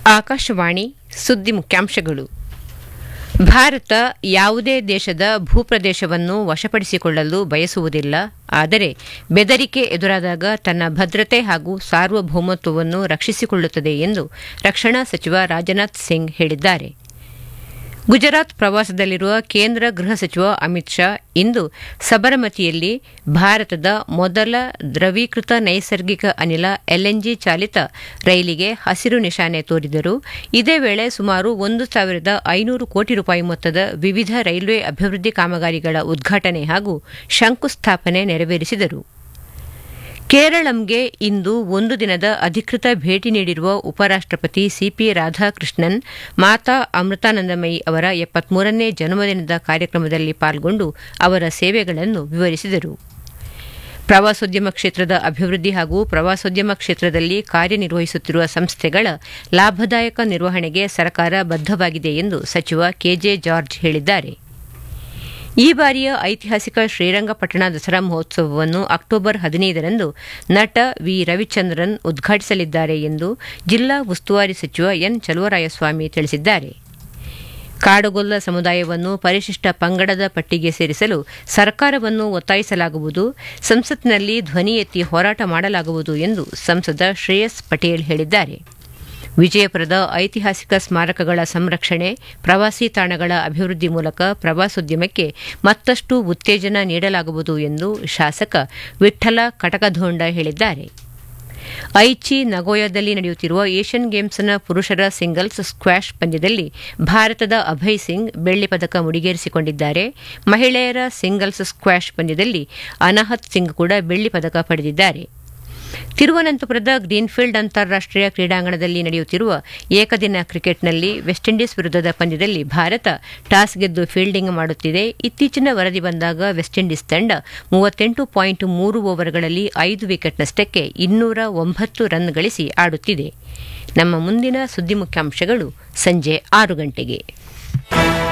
ಆಕಾಶವಾಣಿ ಸುದ್ದಿ ಮುಖ್ಯಾಂಶಗಳು ಭಾರತ ಯಾವುದೇ ದೇಶದ ಭೂಪ್ರದೇಶವನ್ನು ವಶಪಡಿಸಿಕೊಳ್ಳಲು ಬಯಸುವುದಿಲ್ಲ ಆದರೆ ಬೆದರಿಕೆ ಎದುರಾದಾಗ ತನ್ನ ಭದ್ರತೆ ಹಾಗೂ ಸಾರ್ವಭೌಮತ್ವವನ್ನು ರಕ್ಷಿಸಿಕೊಳ್ಳುತ್ತದೆ ಎಂದು ರಕ್ಷಣಾ ಸಚಿವ ರಾಜನಾಥ್ ಸಿಂಗ್ ಹೇಳಿದ್ದಾರೆ ಗುಜರಾತ್ ಪ್ರವಾಸದಲ್ಲಿರುವ ಕೇಂದ್ರ ಗೃಹ ಸಚಿವ ಅಮಿತ್ ಶಾ ಇಂದು ಸಬರಮತಿಯಲ್ಲಿ ಭಾರತದ ಮೊದಲ ದ್ರವೀಕೃತ ನೈಸರ್ಗಿಕ ಅನಿಲ ಎಲ್ಎನ್ಜಿ ಚಾಲಿತ ರೈಲಿಗೆ ಹಸಿರು ನಿಶಾನೆ ತೋರಿದರು ಇದೇ ವೇಳೆ ಸುಮಾರು ಒಂದು ಸಾವಿರದ ಐನೂರು ಕೋಟಿ ರೂಪಾಯಿ ಮೊತ್ತದ ವಿವಿಧ ರೈಲ್ವೆ ಅಭಿವೃದ್ಧಿ ಕಾಮಗಾರಿಗಳ ಉದ್ಘಾಟನೆ ಹಾಗೂ ಶಂಕುಸ್ಥಾಪನೆ ನೆರವೇರಿಸಿದರು ಕೇರಳಂಗೆ ಇಂದು ಒಂದು ದಿನದ ಅಧಿಕೃತ ಭೇಟಿ ನೀಡಿರುವ ಉಪರಾಷ್ಟಪತಿ ಸಿಪಿ ರಾಧಾಕೃಷ್ಣನ್ ಮಾತಾ ಅಮೃತಾನಂದಮಯಿ ಅವರ ಎಪ್ಪತ್ಮೂರನೇ ಜನ್ಮದಿನದ ಕಾರ್ಯಕ್ರಮದಲ್ಲಿ ಪಾಲ್ಗೊಂಡು ಅವರ ಸೇವೆಗಳನ್ನು ವಿವರಿಸಿದರು ಪ್ರವಾಸೋದ್ಯಮ ಕ್ಷೇತ್ರದ ಅಭಿವೃದ್ಧಿ ಹಾಗೂ ಪ್ರವಾಸೋದ್ಯಮ ಕ್ಷೇತ್ರದಲ್ಲಿ ಕಾರ್ಯನಿರ್ವಹಿಸುತ್ತಿರುವ ಸಂಸ್ಥೆಗಳ ಲಾಭದಾಯಕ ನಿರ್ವಹಣೆಗೆ ಸರ್ಕಾರ ಬದ್ಧವಾಗಿದೆ ಎಂದು ಸಚಿವ ಕೆಜೆ ಜಾರ್ಜ್ ಹೇಳಿದ್ದಾರೆ ಈ ಬಾರಿಯ ಐತಿಹಾಸಿಕ ಶ್ರೀರಂಗಪಟ್ಟಣ ದಸರಾ ಮಹೋತ್ಸವವನ್ನು ಅಕ್ಟೋಬರ್ ಹದಿನೈದರಂದು ನಟ ವಿ ರವಿಚಂದ್ರನ್ ಉದ್ಘಾಟಿಸಲಿದ್ದಾರೆ ಎಂದು ಜಿಲ್ಲಾ ಉಸ್ತುವಾರಿ ಸಚಿವ ಎನ್ ಚಲುವರಾಯಸ್ವಾಮಿ ತಿಳಿಸಿದ್ದಾರೆ ಕಾಡುಗೊಲ್ಲ ಸಮುದಾಯವನ್ನು ಪರಿಶಿಷ್ಟ ಪಂಗಡದ ಪಟ್ಟಿಗೆ ಸೇರಿಸಲು ಸರ್ಕಾರವನ್ನು ಒತ್ತಾಯಿಸಲಾಗುವುದು ಸಂಸತ್ನಲ್ಲಿ ಧ್ವನಿ ಎತ್ತಿ ಹೋರಾಟ ಮಾಡಲಾಗುವುದು ಎಂದು ಸಂಸದ ಶ್ರೇಯಸ್ ಪಟೇಲ್ ಹೇಳಿದ್ದಾರೆ ವಿಜಯಪುರದ ಐತಿಹಾಸಿಕ ಸ್ಮಾರಕಗಳ ಸಂರಕ್ಷಣೆ ಪ್ರವಾಸಿ ತಾಣಗಳ ಅಭಿವೃದ್ಧಿ ಮೂಲಕ ಪ್ರವಾಸೋದ್ಯಮಕ್ಕೆ ಮತ್ತಷ್ಟು ಉತ್ತೇಜನ ನೀಡಲಾಗುವುದು ಎಂದು ಶಾಸಕ ವಿಠಲ ಕಟಕಧೋಂಡ ಹೇಳಿದ್ದಾರೆ ಐಚಿ ನಗೋಯಾದಲ್ಲಿ ನಡೆಯುತ್ತಿರುವ ಏಷ್ಯನ್ ಗೇಮ್ಸ್ನ ಪುರುಷರ ಸಿಂಗಲ್ಸ್ ಸ್ಕ್ವಾಷ್ ಪಂದ್ಯದಲ್ಲಿ ಭಾರತದ ಅಭಯ್ ಸಿಂಗ್ ಬೆಳ್ಳಿ ಪದಕ ಮುಡಿಗೇರಿಸಿಕೊಂಡಿದ್ದಾರೆ ಮಹಿಳೆಯರ ಸಿಂಗಲ್ಸ್ ಸ್ಕ್ವಾಷ್ ಪಂದ್ಯದಲ್ಲಿ ಅನಾಹತ್ ಸಿಂಗ್ ಕೂಡ ಬೆಳ್ಳಿ ಪದಕ ಪಡೆದಿದ್ದಾರೆ ತಿರುವನಂತಪುರದ ಗ್ರೀನ್ಫೀಲ್ಡ್ ಅಂತಾರಾಷ್ಟೀಯ ಕ್ರೀಡಾಂಗಣದಲ್ಲಿ ನಡೆಯುತ್ತಿರುವ ಏಕದಿನ ಕ್ರಿಕೆಟ್ನಲ್ಲಿ ವೆಸ್ಟ್ ಇಂಡೀಸ್ ವಿರುದ್ಧದ ಪಂದ್ಯದಲ್ಲಿ ಭಾರತ ಟಾಸ್ ಗೆದ್ದು ಫೀಲ್ಡಿಂಗ್ ಮಾಡುತ್ತಿದೆ ಇತ್ತೀಚಿನ ವರದಿ ಬಂದಾಗ ವೆಸ್ಟ್ ಇಂಡೀಸ್ ತಂಡ ಮೂವತ್ತೆಂಟು ಪಾಯಿಂಟ್ ಮೂರು ಓವರ್ಗಳಲ್ಲಿ ಐದು ವಿಕೆಟ್ನಷ್ಟಕ್ಕೆ ಇನ್ನೂರ ಒಂಬತ್ತು ರನ್ ಗಳಿಸಿ ಆಡುತ್ತಿದೆ ನಮ್ಮ ಮುಂದಿನ ಸುದ್ದಿ ಮುಖ್ಯಾಂಶಗಳು ಸಂಜೆ ಆರು ಗಂಟೆಗೆ